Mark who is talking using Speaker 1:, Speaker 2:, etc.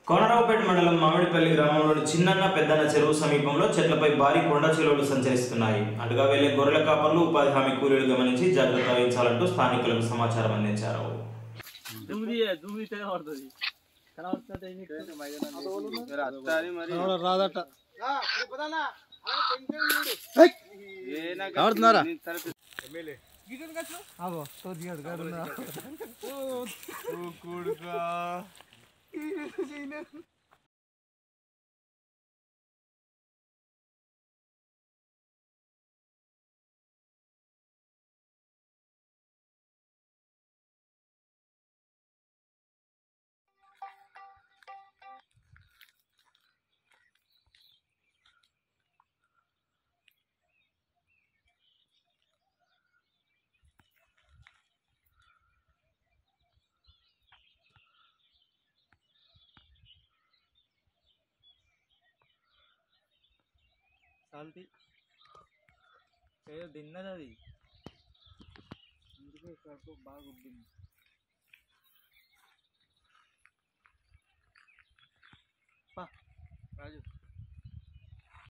Speaker 1: కోనరావుపేట మండలం మామిడిపల్లి గ్రామంలోని చిన్నన్న పెద్దన్న చెరువు సమీపంలో చెట్లపై భారీ కొండ చిలువలు సంచరిస్తున్నాయి అటుగా వెళ్లే గొర్రెల కాపర్లు ఉపాధి హామీ కూలీలు గమనించి జాగ్రత్త వహించాలంటూ స్థానికులకు సమాచారం అందించారు
Speaker 2: దుమ్మిది దుమ్మితే పడుతుంది
Speaker 3: రాదట
Speaker 2: ఎవరుతున్నారా సాల్తీ ఏదో తిన్నది అది అందుకే కడుపు బాగా ఉబ్బింది పా రాజు